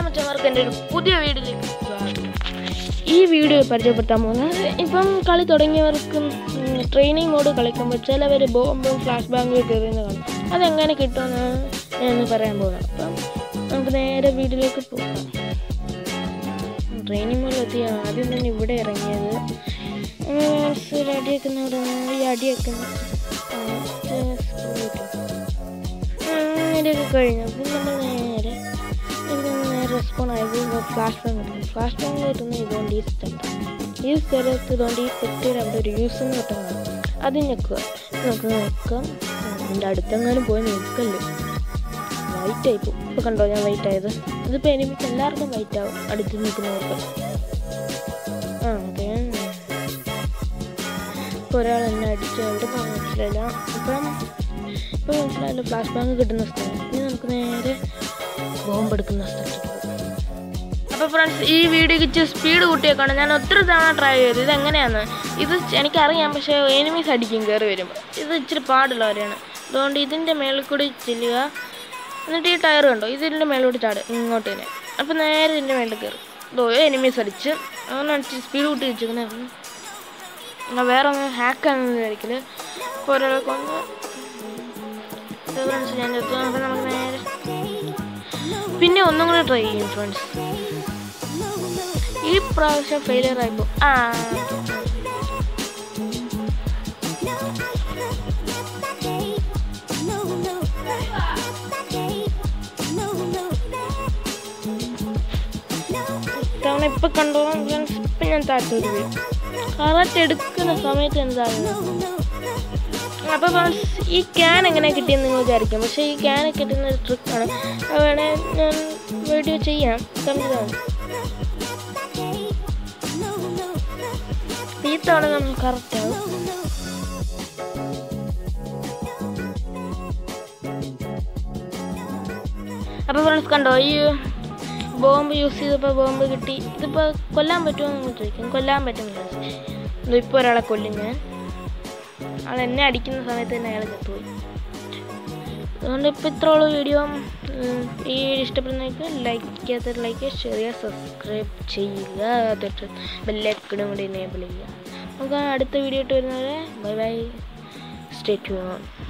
മച്ചന്മാർക്ക് എൻ്റെ ഒരു പുതിയ വീഡിയോയിലേക്ക് സ്വാഗതം ഈ വീഡിയോ പരിചയപ്പെടുത്താൻ പോകുന്നത് ഇപ്പം കളി തുടങ്ങിയവർക്കും ട്രെയിനിങ് മോഡ് കളിക്കുമ്പോൾ ചിലവർ ബോംബും ഫ്ലാഷ് ബാങ്കും കയറിയെന്ന് കാണും അതെങ്ങനെ കിട്ടുമെന്ന് ഞാൻ പറയാൻ പോകുന്നത് അപ്പം നമുക്ക് നേരെ വീഡിയോയിലേക്ക് പോകാം ട്രെയിനിങ് മോഡിലെത്തി ആദ്യം തന്നെ ഇവിടെ ഇറങ്ങിയത് ഒരു അടിയൊക്കെ ഈ അടിയൊക്കെ അങ്ങനെയൊക്കെ കഴിഞ്ഞു അപ്പം നമ്മൾ നേരെ ഇതിന് നേരെ റെസ്പോൺ ആയത് ഫ്ലാഷ് ബാങ്ക് കിട്ടുന്നു ഫ്ലാഷ് ബാങ്ക് കിട്ടുന്ന ഇതുകൊണ്ട് ഈ സ്ഥലത്ത് ഈ സ്ഥലത്ത് ഇതുകൊണ്ട് ഈ സെറ്റിൽ അവിടെ ഒരു യൂസ് എന്ന് കിട്ടുന്നത് അത് ഞെക്കുക നമുക്ക് നോക്കാം അതിൻ്റെ അടുത്തെങ്ങാനും പോയി നിൽക്കല്ലേ വൈറ്റ് ആയി പോകും ഇപ്പോൾ കണ്ടോ ഞാൻ വൈറ്റ് ആയത് ഇതിപ്പോൾ എനിമിക്ക് എല്ലാവർക്കും വൈറ്റ് ആവും അടുത്ത് നിൽക്കുന്നവർക്ക് ആ ഓക്കെ ഇപ്പോൾ ഒരാൾ എന്നെ അടിച്ച് എവിടെ മനസ്സിലായില്ല ഇപ്പം ഇപ്പോൾ മനസ്സിലായല്ലോ ഫ്ലാഷ് ബാങ്ക് കിട്ടുന്ന സ്ഥലം ഇനി നമുക്ക് നേരെ ബോംബ് എടുക്കുന്ന സ്ഥലത്ത് അപ്പോൾ ഫ്രണ്ട്സ് ഈ വീഡിയോക്ക് ഇച്ചിരി സ്പീഡ് കൂട്ടിയേക്കാണ് ഞാൻ ഒത്തിരി തവണ ട്രൈ ചെയ്തു ഇത് എങ്ങനെയാണ് ഇത് എനിക്കറിയാം പക്ഷേ എനിമീസ് അടിക്കും കയറി വരുമ്പോൾ ഇത് ഇച്ചിരി പാടുള്ള കാര്യമാണ് അതുകൊണ്ട് ഇതിൻ്റെ മേളിൽ കൂടി ചെല്ലുക എന്നിട്ട് ഈ ടയർ കണ്ടോ ഇതിൻ്റെ മേലോട്ട് ചാട് ഇങ്ങോട്ട് തന്നെ അപ്പോൾ നേരെ ഇതിൻ്റെ മേളിൽ കയറി ഇതോ എനിമീസ് അടിച്ച് അങ്ങനെ ഇച്ചിരി സ്പീഡ് കൂട്ടി വെച്ചിരിക്കുന്നത് എന്നാൽ വേറെ ഒന്ന് ഹാക്കാണെന്ന് വിചാരിക്കല് ഇപ്പോൾ ഒരാളെ കൊണ്ട് ഫ്രണ്ട്സ് ഞാൻ എത്തും അപ്പം നമുക്ക് നേരെ പിന്നെ ഒന്നും കൂടെ ട്രൈ ചെയ്യും ഫ്രണ്ട്സ് ഈ പ്രാവശ്യം ഫെയിലിയർ ആയിപ്പോ ആ തവണ ഇപ്പൊ കണ്ടോ ഫ്രണ്ട്സ് ഇപ്പൊ ഞാൻ താഴ്ത്തോട്ട് പോയി കറക്റ്റ് എടുക്കുന്ന സമയത്ത് എന്താകുന്നു അപ്പോൾ ഫ്രണ്ട്സ് ഈ ക്യാൻ എങ്ങനെ കിട്ടിയെന്ന് നിങ്ങൾ വിചാരിക്കും പക്ഷേ ഈ ക്യാൻ കിട്ടുന്ന ഒരു ട്രിക്കാണ് അത് വേണേ ഞാൻ വീഡിയോ ചെയ്യാം കണ്ടിതാണ് ഈ തവണ നമ്മൾ കറക്റ്റ് ആവും അപ്പോൾ ഫ്രണ്ട്സ് കണ്ടോ ഈ ബോംബ് യൂസ് ചെയ്തപ്പോൾ ബോംബ് കിട്ടി ഇതിപ്പോൾ കൊല്ലാൻ പറ്റുമോ എന്ന് ചോദിക്കും കൊല്ലാൻ പറ്റും ഫ്രണ്ട്സ് ഇപ്പോൾ ഒരാളെ കൊല്ലും ഞാൻ ആൾ എന്നെ അടിക്കുന്ന സമയത്ത് തന്നെ അയാൾ ചത്തുപോയി അതുകൊണ്ട് ഇപ്പോൾ ഇത്രയുള്ള വീഡിയോ ഈ ഇഷ്ടപ്പെടുന്നവർക്ക് ലൈക്ക് ചെയ്യാത്ത ലൈക്ക് ഷെയർ ചെയ്യുക സബ്സ്ക്രൈബ് ചെയ്യുക തൊട്ട് ബെല്ലൈക്കണും കൂടി എനേബിൾ ചെയ്യുക നമുക്ക് അടുത്ത വീഡിയോ ഇട്ട് വരുന്നവരെ ബൈ ബൈ സ്റ്റേ ട്യൂൺ